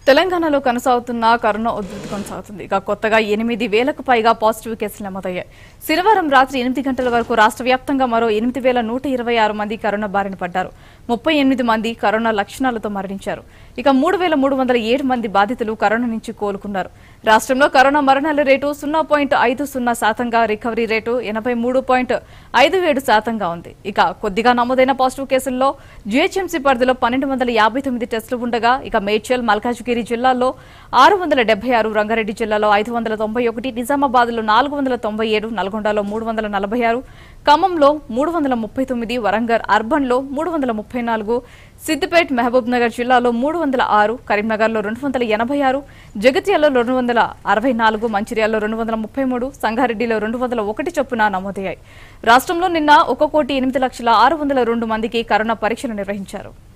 తెలంగాణలో కొనసాగుతున్న కరోనా ఉధృతి కొనసాగుతుంది ఇక కొత్తగా ఎనిమిది వేలకు పైగా పాజిటివ్ కేసులు నమోదయ్యాయి శనివారం రాత్రి ఎనిమిది గంటల వరకు రాష్ట్ర వ్యాప్తంగా మరో ఎనిమిది వేల నూట ఇరవై ఆరు మంది కరోనా బారిన పడ్డారు ముప్పై ఎనిమిది మంది కరోనా లక్షణాలతో మరణించారు ఇక మూడు వేల మూడు వందల ఏడు మంది బాధితులు కరోనా నుంచి కోలుకున్నారు రాష్ట్రంలో కరోనా మరణాల రేటు సున్నా పాయింట్ ఐదు సున్నా శాతంగా రికవరీ రేటు ఎనభై మూడు పాయింట్ ఐదు ఏడు శాతంగా ఉంది ఇక కొద్దిగా నమోదైన పాజిటివ్ కేసుల్లో జీహెచ్ఎంసీ పరిధిలో పన్నెండు వందల యాభై తొమ్మిది టెస్టులు ఉండగా ఇక మేడ్చల్ మల్కాజ్గిరి జిల్లాల్లో ఆరు వందల డెబ్బై ఆరు రంగారెడ్డి జిల్లాలో ఐదు వందల తొంభై ఒకటి నిజామాబాద్లో నాలుగు వందల తొంభై ఏడు నల్గొండలో మూడు వందల నలభై ఆరు ఖమ్మంలో మూడు వందల ముప్పై తొమ్మిది వరంగల్ అర్బన్లో మూడు వందల ముప్పై నాలుగు సిద్దిపేట్ మహబూబ్ నగర్ జిల్లాలో మూడు వందల ఆరు కరీంనగర్లో రెండు వందల ఎనభై ఆరు జగిత్యాలలో రెండు వందల అరవై నాలుగు మంచిర్యాలలో రెండు వందల ముప్పై మూడు సంగారెడ్డిలో రెండు వందల ఒకటి చొప్పున నమోదయ్యాయి రాష్ట్రంలో నిన్న ఒక కోటి ఎనిమిది లక్షల ఆరు వందల రెండు మందికి కరోనా పరీక్షలు నిర్వహించారు